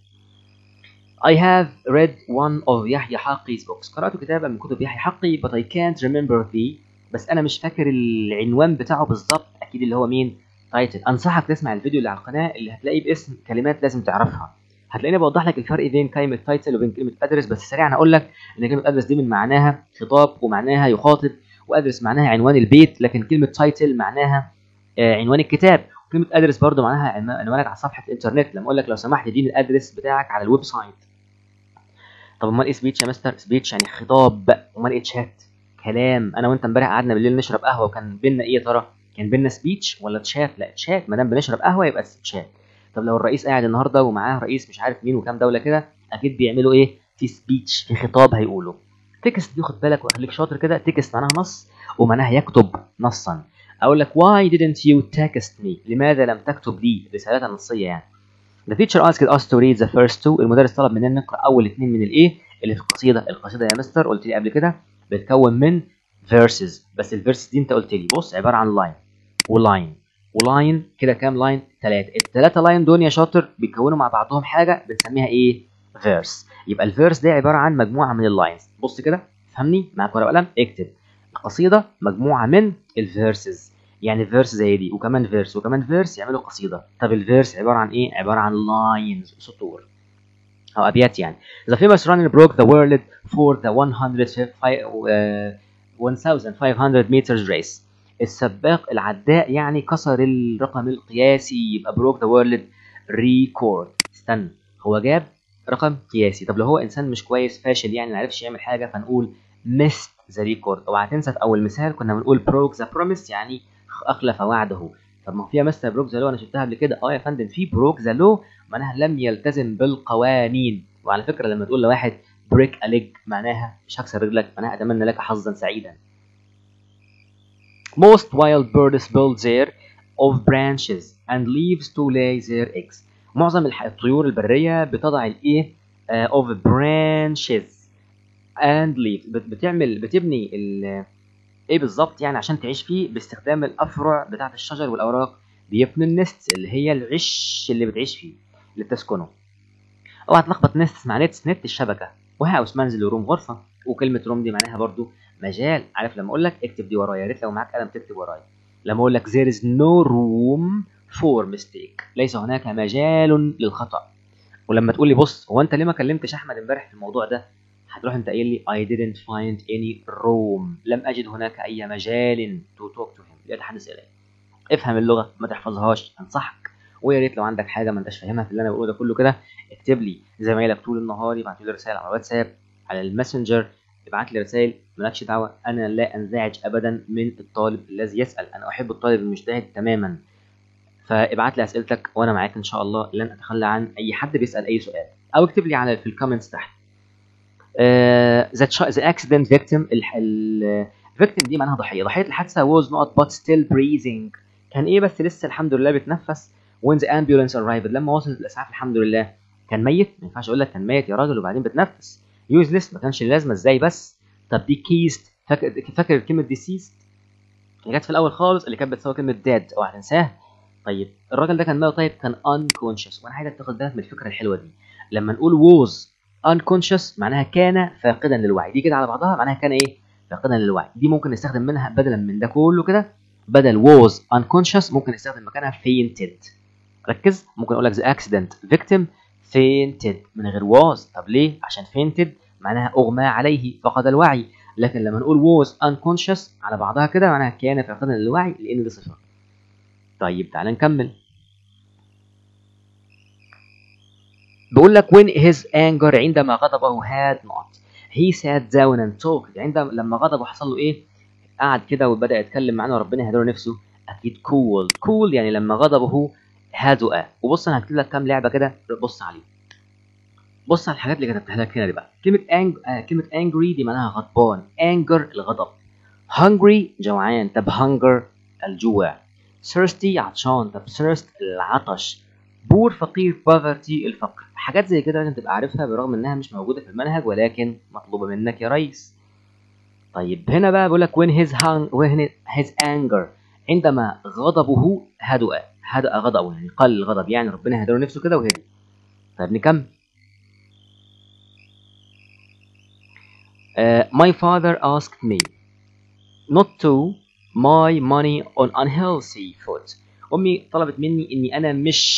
I have read one of يحيى حقي's books قرأت كتابا من كتب يحيى حقي but I can't remember the بس أنا مش فاكر العنوان بتاعه بالظبط أكيد اللي هو مين تايتل أنصحك تسمع الفيديو اللي على القناة اللي هتلاقيه باسم كلمات لازم تعرفها هتلاقيني بوضح لك الفرق بين كلمة تايتل وبين كلمة أدرس بس سريعا هقول لك إن كلمة أدرس دي من معناها خطاب ومعناها يخاطب وأدرس معناها عنوان البيت لكن كلمة تايتل معناها آه عنوان الكتاب كلمة أدرس برضو معناها عنوانك على صفحة الإنترنت لما أقول لك لو سمحت اديني الأدرس بتاعك على الويب سايت طب امال ايه سبيتش يا مستر سبيتش يعني خطاب امال ايه تشات كلام انا وانت امبارح قعدنا بالليل نشرب قهوه وكان بينا ايه يا ترى كان بينا سبيتش ولا تشات لا تشات ما دام بنشرب قهوه يبقى تشات طب لو الرئيس قاعد النهارده ومعاه رئيس مش عارف مين وكام دوله كده اكيد بيعملوا ايه في سبيتش في خطاب هيقوله تكست دي خد بالك وخليك شاطر كده تكست معناها نص ومعناها يكتب نصا اقول لك why didn't you text me لماذا لم تكتب لي رسالة نصية يعني The teacher asked us to read the first two المدرس طلب مننا نقرا اول اثنين من الايه اللي في القصيده القصيده يا مستر قلت لي قبل كده بتتكون من verses بس الفيرسز دي انت قلت لي بص عباره عن لاين ولاين ولاين كده كام لاين ثلاثه الثلاثه لاين دول يا شاطر بيكونوا مع بعضهم حاجه بنسميها ايه فيرس يبقى الفيرس ده عباره عن مجموعه من اللاينز بص كده فهمني معاك ورقه وقلم اكتب القصيده مجموعه من الفيرسز يعني فيرس زي دي وكمان فيرس وكمان فيرس يعملوا قصيده طب الفيرس عباره عن ايه عباره عن لاينز سطور او ابيات يعني the famous runner broke the world for the 1500 meters race السباق العداء يعني كسر الرقم القياسي يبقى broke the world record استنى هو جاب رقم قياسي طب لو هو انسان مش كويس فاشل يعني ما عرفش يعمل حاجه فنقول missed the record اوعى تنسى في اول مثال كنا بنقول broke the promise يعني اخلف وعده طب ما فيها مستر بروك ذا لو انا شفتها قبل كده اه يا فندم في بروك ذا لو معناها لم يلتزم بالقوانين وعلى فكره لما تقول لواحد بريك ا ليج معناها مش هكسر رجلك معناها اتمنى لك حظا سعيدا Most wild birds build their of branches and leaves to lay their eggs معظم الطيور البريه بتضع الايه uh, of branches and leaves بتعمل بتبني ال ايه بالظبط يعني عشان تعيش فيه باستخدام الافرع بتاعه الشجر والاوراق بيبنوا النست اللي هي العش اللي بتعيش فيه اللي بتسكنه اوعى تلخبط نست مع نتس نت الشبكه وهاوس منزل وروم غرفه وكلمه روم دي معناها برضو مجال عارف لما اقول لك اكتب دي ورايا يا ريت لو معاك قلم تكتب ورايا لما اقول لك there is no room for mistake ليس هناك مجال للخطا ولما تقول لي بص هو انت ليه ما كلمتش احمد امبارح في الموضوع ده هتروح انت قايل لي I didn't find any room لم اجد هناك اي مجال to talk to him ليتحدث اليه افهم اللغه ما تحفظهاش انصحك ويا ريت لو عندك حاجه ما انتش فاهمها في اللي انا بقوله ده كله كده اكتب لي زمايلك طول النهار يبعتوا لي رسائل على الواتساب على الماسنجر ابعت لي رسائل مالكش دعوه انا لا انزعج ابدا من الطالب الذي يسال انا احب الطالب المجتهد تماما فابعت لي اسئلتك وانا معاك ان شاء الله لن اتخلى عن اي حد بيسال اي سؤال او اكتب لي على في الكومنتس تحت ذا ذا اكسيدنت فيكتيم الفيكتيم دي معناها ضحيه ضحيه الحادثه was not but still breathing كان ايه بس لسه الحمد لله بيتنفس when the ambulance arrived لما وصلت الاسعاف الحمد لله كان ميت ما ينفعش اقول لك كان ميت يا راجل وبعدين بتنفس يوزلس ما كانش لازمه ازاي بس طب دي كيست فاكر فاكر كلمه ديسيست اللي جت في الاول خالص اللي كانت بتساوي كلمه ديد اوعى تنساها طيب الراجل ده كان ماله طيب كان unconscious وانا عايزك تاخد بالك من الفكره الحلوه دي لما نقول was unconscious معناها كان فاقدا للوعي دي كده على بعضها معناها كان ايه فاقدا للوعي دي ممكن نستخدم منها بدلا من ده كله كده بدل was unconscious ممكن نستخدم مكانها fainted ركز ممكن اقول لك the accident victim fainted من غير was طب ليه عشان fainted معناها اغمى عليه فقد الوعي لكن لما نقول was unconscious على بعضها كده معناها كان فاقدا للوعي لان دي صفه طيب تعال نكمل بيقول لك when his anger عندما غضبه had not he sat down and talked عندما لما غضبه حصل له ايه قعد كده وبدا يتكلم معانا وربنا يهدره نفسه اكيد cool cool يعني لما غضبه هدأ وبص انا هكتب لك كام لعبه كده بص عليه بص على الحاجات اللي كتبتها لك هنا دي بقى كلمه أنج... آه كلمه angry دي معناها غضبان anger الغضب hungry جوعان طب hunger الجوع thirsty عطشان طب thirst العطش بور فقير poverty الفقر حاجات زي كده لازم تبقى عارفها بالرغم انها مش موجوده في المنهج ولكن مطلوبه منك يا ريس طيب هنا بقى بيقول لك when his hung... when his anger عندما غضبه هدأ هدأ غضبه يعني قل الغضب يعني ربنا هدى نفسه كده وهدي طيب نكمل Uh, my father asked me not to my money on unhealthy food امي طلبت مني اني انا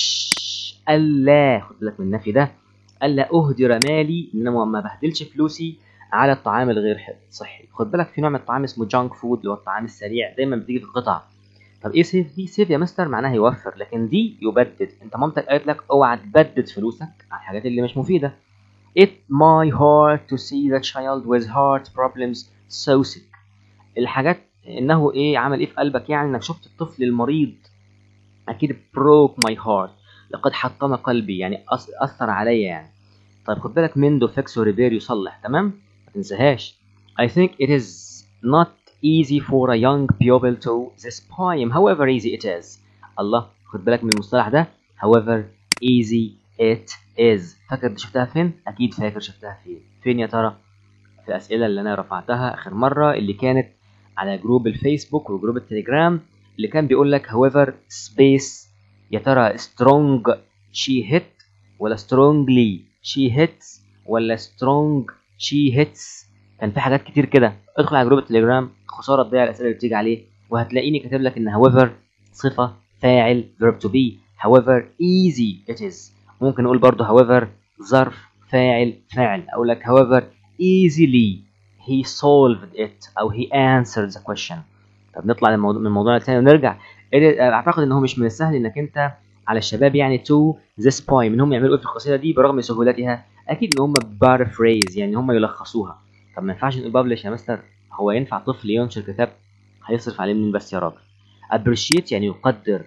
مش الا خد بالك من النفي ده الا اهدر مالي ان انا ما بهدلش فلوسي على الطعام الغير صحي خد بالك في نوع من الطعام اسمه جانك فود اللي هو الطعام السريع دايما بتيجي في القطع طب ايه سيف دي سيف يا مستر معناها يوفر لكن دي يبدد انت مامتك قالت لك اوعى تبدد فلوسك على الحاجات اللي مش مفيده It my heart to see the child with heart problems so sick الحاجات انه ايه عمل ايه في قلبك يعني انك شفت الطفل المريض اكيد broke my heart لقد حطم قلبي يعني اثر عليا يعني طيب خد بالك مندو فيكس وريبير يصلح تمام ما تنساهاش I think it is not easy for a young pupil to this poem however easy it is الله خد بالك من المصطلح ده however easy it is فاكر دي شفتها فين اكيد فاكر شفتها فين فين يا ترى في الاسئله اللي انا رفعتها اخر مره اللي كانت على جروب الفيسبوك وجروب التليجرام اللي كان بيقول لك however space يا ترى strong she hit ولا strongly she hits ولا strong she hits كان في حاجات كتير كده ادخل على جروب التليجرام خساره تضيع الاسئله اللي بتيجي عليه وهتلاقيني كاتب لك ان however صفه فاعل verb to be however easy it is ممكن نقول برضو however ظرف فاعل فاعل اقول لك however easily he solved it او he answered the question طب نطلع من الموضوع الثاني ونرجع اعتقد ان هو مش من السهل انك انت على الشباب يعني to this poem انهم يعملوا ايه في القصيده دي برغم سهولتها اكيد ان هم paraphrase يعني هم يلخصوها طب ما ينفعش نقول بابلش يا مستر هو ينفع طفل ينشر كتاب هيصرف عليه منين بس يا راجل appreciate يعني يقدر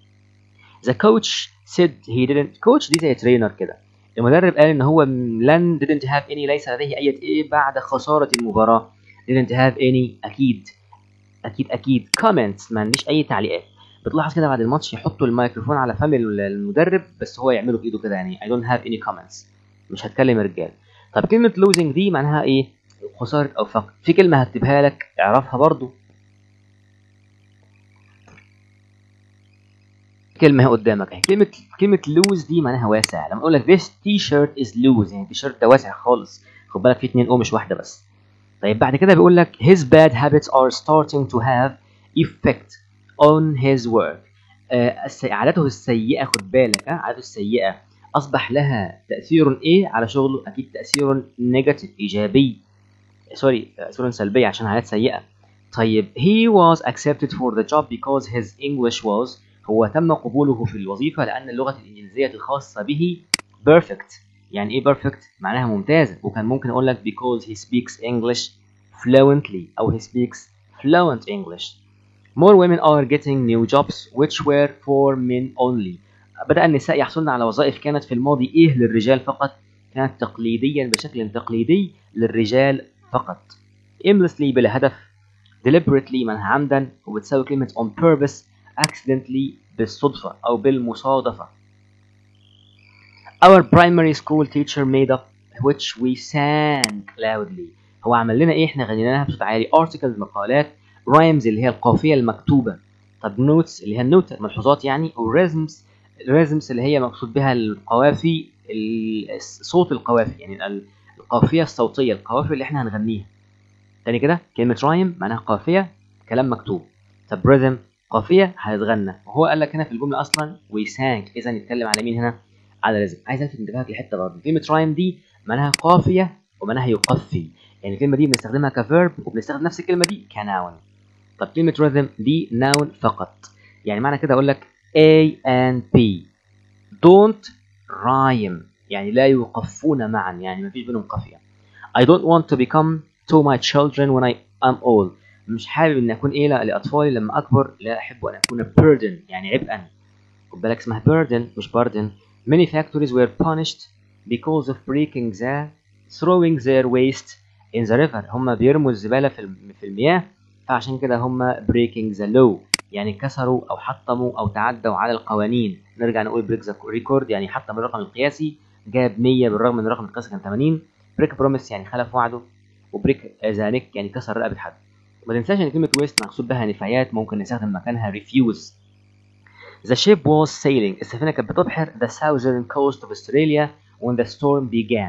the coach said he didn't coach دي زي ترينر كده المدرب قال ان هو لن didn't have any ليس لديه اي ايه بعد خساره المباراه didn't have any اكيد اكيد اكيد comments ما عنديش اي تعليقات بتلاحظ كده بعد الماتش يحطوا الميكروفون على فم المدرب بس هو يعمله بايده كده يعني I don't have any comments مش هتكلم رجال طب كلمة losing دي معناها ايه؟ خسارة أو فقد في كلمة هكتبها لك اعرفها برضو كلمة قدامك اهي كلمة كلمة lose دي معناها واسع لما أقول لك this t-shirt is loose يعني التيشيرت ده واسع خالص خد بالك في اتنين او مش واحدة بس طيب بعد كده بيقول لك his bad habits are starting to have effect on his work آه عادته السيئة خد بالك ها عادته السيئة أصبح لها تأثير إيه على شغله؟ أكيد تأثير نيجاتيف إيجابي سوري تأثير سلبي عشان حالات سيئة طيب he was accepted for the job because his English was هو تم قبوله في الوظيفة لأن اللغة الإنجليزية الخاصة به perfect يعني إيه perfect؟ معناها ممتازة وكان ممكن أقول لك because he speaks English fluently أو he speaks fluent English more women are getting new jobs which were for men only بدأ النساء يحصلن على وظائف كانت في الماضي إيه للرجال فقط كانت تقليديا بشكل تقليدي للرجال فقط aimlessly بلا هدف deliberately منها عمدا وبتساوي كلمة on purpose accidentally بالصدفة أو بالمصادفة Our primary school teacher made up which we sang loudly هو عمل لنا ايه احنا غنيناها بصوت عالي articles مقالات rhymes اللي هي القافية المكتوبة طب notes اللي هي النوت الملحوظات يعني و rhythms rhythms اللي هي مقصود بها القوافي صوت القوافي يعني القافية الصوتية القوافي اللي احنا هنغنيها تاني كده كلمة رايم معناها قافية كلام مكتوب طب rhythm قافية هتتغنى وهو قال لك هنا في الجملة أصلا we sang إذا يتكلم على مين هنا؟ على رزم عايز الفت انتباهك لحتة برضه كلمة رايم دي معناها قافية ومعناها يقفي يعني الكلمة دي بنستخدمها كفيرب وبنستخدم نفس الكلمة دي كناون طب كلمة rhythm دي noun فقط يعني معنى كده أقول لك A and B don't rhyme يعني لا يقفون معا يعني ما فيش بينهم قافية I don't want to become to my children when I am old مش حابب ان اكون ايه لاطفالي لما اكبر لا احب ان اكون burden يعني عبئا خد بالك اسمها burden مش burden many factories were punished because of breaking the throwing their waste in the river هم بيرموا الزباله في في المياه فعشان كده هم breaking the law يعني كسروا او حطموا او تعدوا على القوانين نرجع نقول بريك ذا ريكورد يعني حطم الرقم القياسي جاب 100 بالرغم من الرقم القياسي كان 80 بريك بروميس يعني خلف وعده وبريك ذانك يعني كسر رقبه حد ما تنساش ان كلمه ويست مقصود بها نفايات ممكن نستخدم مكانها ريفيوز The ship was sailing السفينة كانت بتبحر the southern coast of Australia when the storm began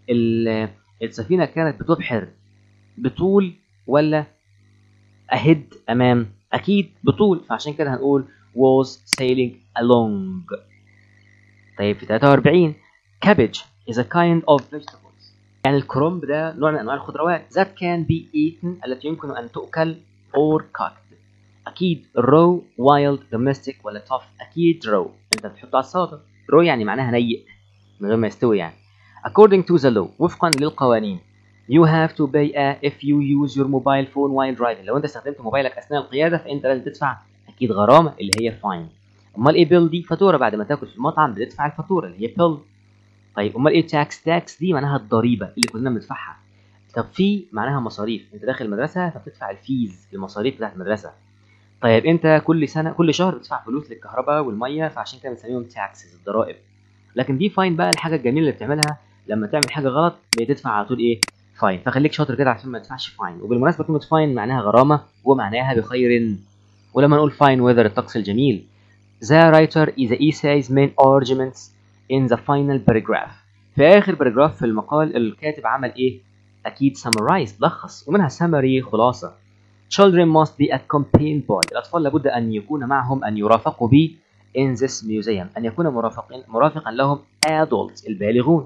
السفينة كانت بتبحر بطول ولا ahead أمام أكيد بطول فعشان كده هنقول was sailing along طيب في 43 cabbage is a kind of vegetables يعني الكرنب ده نوع من أنواع الخضروات that can be eaten التي يمكن أن تؤكل or cooked أكيد raw wild domestic ولا tough أكيد raw أنت بتحطه على السلطة raw يعني معناها نيء من غير ما يستوي يعني according to the law وفقا للقوانين you have to pay a if you use your mobile phone while driving لو انت استخدمت موبايلك اثناء القياده فانت لازم تدفع اكيد غرامه اللي هي فاين امال ايه بيل دي فاتوره بعد ما تاكل في المطعم بتدفع الفاتوره اللي هي بيل طيب امال ايه تاكس تاكس دي معناها الضريبه اللي كلنا بندفعها طب في معناها مصاريف انت داخل المدرسه فبتدفع الفيز المصاريف بتاعت المدرسه طيب انت كل سنه كل شهر بتدفع فلوس للكهرباء والميه فعشان كده بنسميهم تاكسز الضرائب لكن دي فاين بقى الحاجه الجميله اللي بتعملها لما تعمل حاجه غلط بتدفع على طول ايه فاين فخليك شاطر كده عشان ما تدفعش فاين وبالمناسبه كلمه فاين معناها غرامه ومعناها بخير ولما نقول فاين ويذر الطقس الجميل The writer is the essay's main arguments in the final paragraph في آخر باراجراف في المقال الكاتب عمل إيه؟ أكيد summarize لخص ومنها summary خلاصة Children must be accompanied by الأطفال لابد أن يكون معهم أن يرافقوا ب in this museum أن يكون مرافقين مرافقا لهم adults البالغون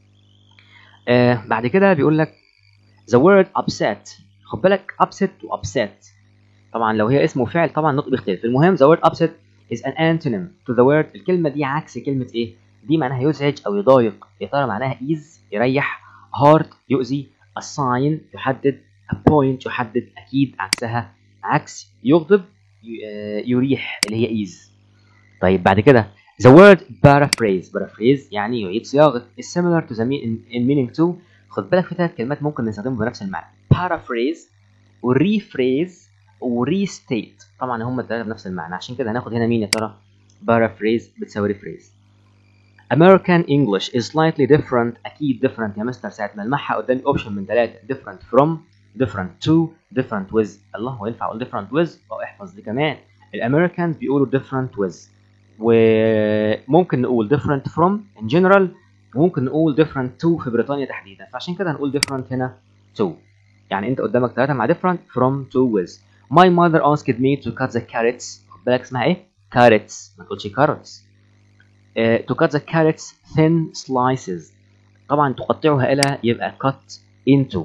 آه بعد كده بيقول لك the word upset خد بالك upset و upset طبعا لو هي اسم وفعل طبعا النطق بيختلف المهم the word upset is an antonym to the word الكلمة دي عكس كلمة ايه دي معناها يزعج او يضايق يا ترى معناها ease يريح hard يؤذي assign يحدد a point يحدد اكيد عكسها عكس يغضب يريح اللي هي ease طيب بعد كده the word paraphrase paraphrase يعني يعيد صياغة is similar to the mean in meaning to خد بالك في ثلاث كلمات ممكن نستخدمهم بنفس المعنى paraphrase وريفريز وريستيت طبعا هم الثلاثه بنفس المعنى عشان كده هناخد هنا مين يا ترى paraphrase بتساوي ريفريز American English is slightly different أكيد different يا مستر ساعة ما المعها قدامي اوبشن من ثلاثة different from different to different with الله هو ينفع أقول different with أو احفظ دي كمان الأمريكانز بيقولوا different with وممكن نقول different from in general وممكن نقول different to في بريطانيا تحديدا فعشان كده هنقول different هنا to يعني انت قدامك ثلاثة مع different from to with my mother asked me to cut the carrots خد بالك اسمها ايه carrots ما تقولش carrots uh, to cut the carrots thin slices طبعا تقطعها الى يبقى cut into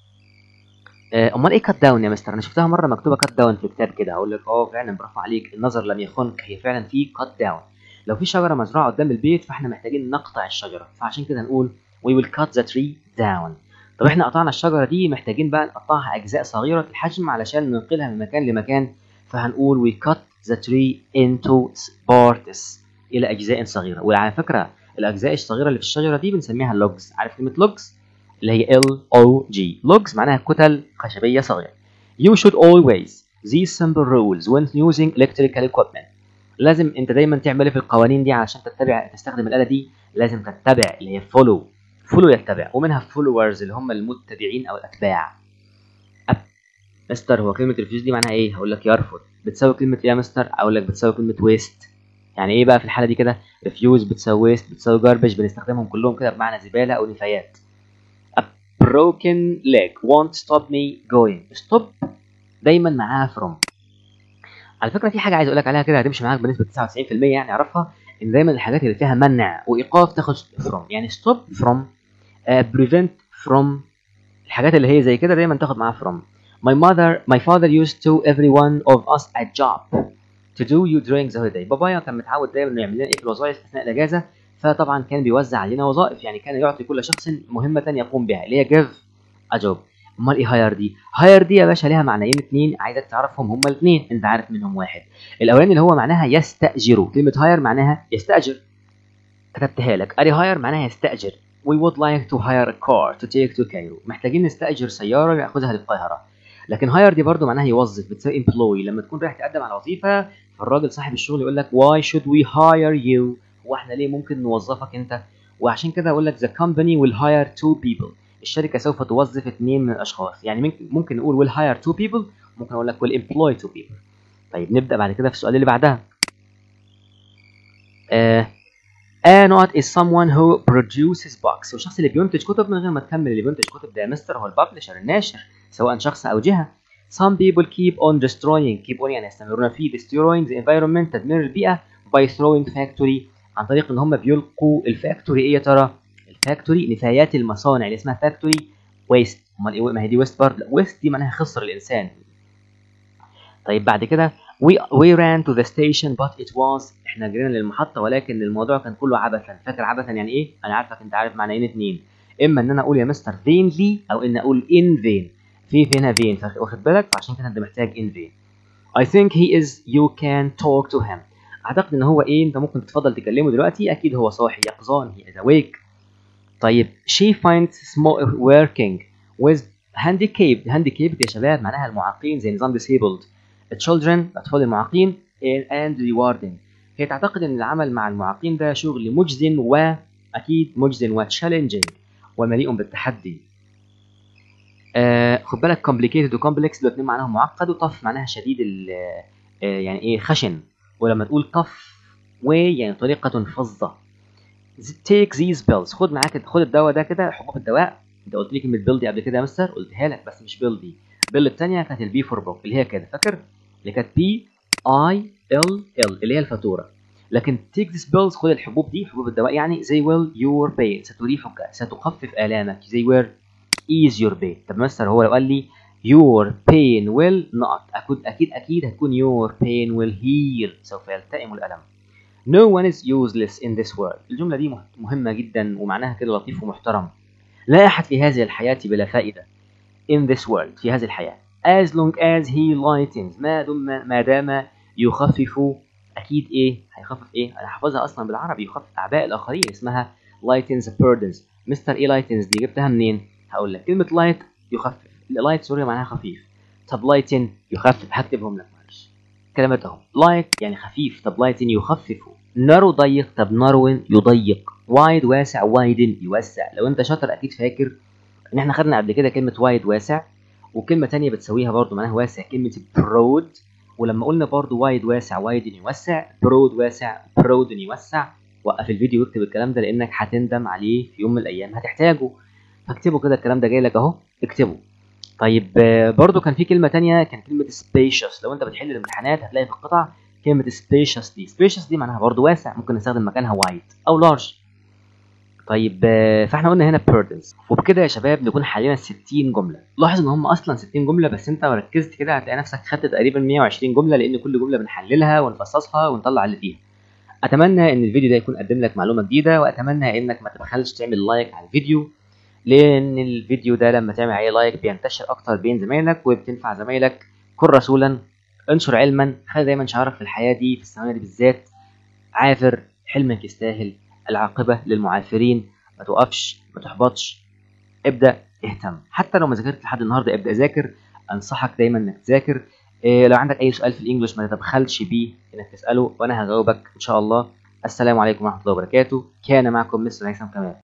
uh, امال ايه cut down يا مستر انا شفتها مره مكتوبه cut down في كتاب كده هقول لك اه فعلا برافو عليك النظر لم يخنك هي فعلا في cut down لو في شجره مزروعه قدام البيت فاحنا محتاجين نقطع الشجره فعشان كده نقول we will cut the tree down طب احنا قطعنا الشجره دي محتاجين بقى نقطعها اجزاء صغيره الحجم علشان ننقلها من مكان لمكان فهنقول we cut the tree into parts الى اجزاء صغيره وعلى فكره الاجزاء الصغيره اللي في الشجره دي بنسميها logs عارف كلمه logs اللي هي L O G logs معناها كتل خشبيه صغيره you should always these simple rules when using electrical equipment لازم انت دايما تعمل في القوانين دي عشان تتبع تستخدم الاله دي لازم تتبع اللي هي follow follow يتبع ومنها followers اللي هم المتبعين او الاتباع أب. مستر هو كلمه ريفيوز دي معناها ايه هقول لك يرفض بتساوي كلمه ايه يا مستر اقول لك بتساوي كلمه waste يعني ايه بقى في الحاله دي كده ريفيوز بتساوي waste بتساوي garbage بنستخدمهم كلهم كده بمعنى زباله او نفايات a broken leg won't stop me going stop دايما معاها from على فكره في حاجه عايز اقول لك عليها كده هتمشي معاك بنسبه 99% يعني اعرفها ان دايما الحاجات اللي فيها منع وايقاف تاخد from يعني stop from uh, prevent from الحاجات اللي هي زي كده دايما تاخد معاها from my mother my father used to every one of us a job to do you during the holiday بابايا كان متعود دايما انه يعمل لنا ايه في الوظائف اثناء الاجازه فطبعا كان بيوزع علينا وظائف يعني كان يعطي كل شخص مهمه يقوم بها اللي هي give a job امال ايه هاير دي هاير دي يا باشا ليها معنيين اتنين عايزك تعرفهم هما الاثنين انت عارف منهم واحد الاولاني اللي هو معناها يستاجر كلمه هاير معناها يستاجر كتبتها لك اري هاير معناها يستاجر we would like to hire a car to take to Cairo محتاجين نستاجر سياره ياخذها للقاهره لكن هاير دي برضو معناها يوظف بتساوي employee لما تكون رايح تقدم على وظيفه فالراجل صاحب الشغل يقول لك why should we hire you واحنا ليه ممكن نوظفك انت وعشان كده اقول لك the company will hire two people الشركه سوف توظف اثنين من الاشخاص يعني ممكن ممكن نقول will hire two people ممكن اقول لك will employ two people طيب نبدا بعد كده في السؤال اللي بعدها آه A not is someone who produces books والشخص اللي بينتج كتب من غير ما تكمل اللي بينتج كتب ده مستر هو الببلشر الناشر سواء شخص او جهه Some people keep on destroying keep on يعني يستمرون في destroying the environment تدمير البيئة by throwing factory عن طريق ان هم بيلقوا الفاكتوري ايه يا ترى؟ الفاكتوري نفايات المصانع اللي اسمها فاكتوري ويست امال ايه ما هي دي ويست برضه ويست دي معناها خسر الانسان طيب بعد كده we, we ran to the station but it was احنا جرينا للمحطة ولكن الموضوع كان كله عبثا فاكر عبثا يعني ايه؟ انا عارفك انت عارف معنيين اتنين اما ان انا اقول يا مستر vainly او ان اقول in vain في في هنا فين واخد بالك فعشان كده انت محتاج in vain I think he is you can talk to him اعتقد ان هو ايه انت ممكن تتفضل تكلمه دلوقتي اكيد هو صاحي يقظان he is awake طيب she finds small working with handicapped handicapped يا شباب معناها المعاقين زي نظام disabled children الاطفال المعاقين and rewarding هي تعتقد ان العمل مع المعاقين ده شغل مجز واكيد مجز وتشالنجينج ومليء بالتحدي آه خد بالك complicated وكومبلكس دول الاثنين معناهم معقد وطف معناها شديد ال آه يعني ايه خشن ولما تقول طف way يعني طريقة فظة take these pills خد معاك خد الدواء ده كده حبوب الدواء انت قلت لي كلمة بيل دي قبل كده يا مستر قلتها لك بس مش بيل دي بيل الثانية كانت البي فور بوك اللي هي كده فاكر اللي كانت بي اي ال ال اللي هي الفاتورة لكن take these pills خد الحبوب دي حبوب الدواء يعني they will your pain ستريحك ستخفف آلامك they will ease your pain طب مستر هو لو قال لي your pain will not أكيد أكيد أكيد هتكون your pain will heal سوف يلتئم الألم no one is useless in this world الجملة دي مهمة جدا ومعناها كده لطيف ومحترم لا أحد في هذه الحياة بلا فائدة in this world في هذه الحياة as long as he lightens ما دام ما دام يخفف أكيد إيه هيخفف إيه أنا حافظها أصلا بالعربي يخفف أعباء الآخرين اسمها lightens burdens مستر إيه lightens دي جبتها منين؟ هقول لك كلمة لايت يخفف لايت سوري معناها خفيف طب لايتن يخفف هكتبهم لك معلش كلمات اهو لايت يعني خفيف طب لايتن يخفف نارو ضيق طب نارو يضيق وايد واسع وايدن يوسع لو انت شاطر اكيد فاكر ان احنا خدنا قبل كده كلمة وايد واسع وكلمة تانية بتسويها برضو معناها واسع كلمة برود ولما قلنا برضو وايد واسع وايدن يوسع برود واسع برودن يوسع وقف الفيديو واكتب الكلام ده لانك هتندم عليه في يوم من الايام هتحتاجه فاكتبوا كده الكلام ده جاي لك اهو اكتبه طيب برضو كان في كلمه تانية كان كلمه spacious لو انت بتحل الامتحانات هتلاقي في القطع كلمه spacious دي spacious دي معناها برضو واسع ممكن نستخدم مكانها wide او large طيب فاحنا قلنا هنا burdens وبكده يا شباب نكون حلينا 60 جمله لاحظ ان هم اصلا 60 جمله بس انت لو ركزت كده هتلاقي نفسك خدت تقريبا 120 جمله لان كل جمله بنحللها ونفصصها ونطلع اللي فيها اتمنى ان الفيديو ده يكون قدم لك معلومه جديده واتمنى انك ما تبخلش تعمل لايك على الفيديو لان الفيديو ده لما تعمل عليه لايك بينتشر اكتر بين زمايلك وبتنفع زمايلك كن رسولا انشر علما خلي دايما شعارك في الحياه دي في الثواني دي بالذات عافر حلمك يستاهل العاقبه للمعافرين ما توقفش ما تحبطش ابدا اهتم حتى لو ما ذاكرت لحد النهارده ابدا ذاكر انصحك دايما انك تذاكر إيه لو عندك اي سؤال في الانجليش ما تتبخلش بيه انك تساله وانا هجاوبك ان شاء الله السلام عليكم ورحمه الله وبركاته كان معكم مستر هيثم كمال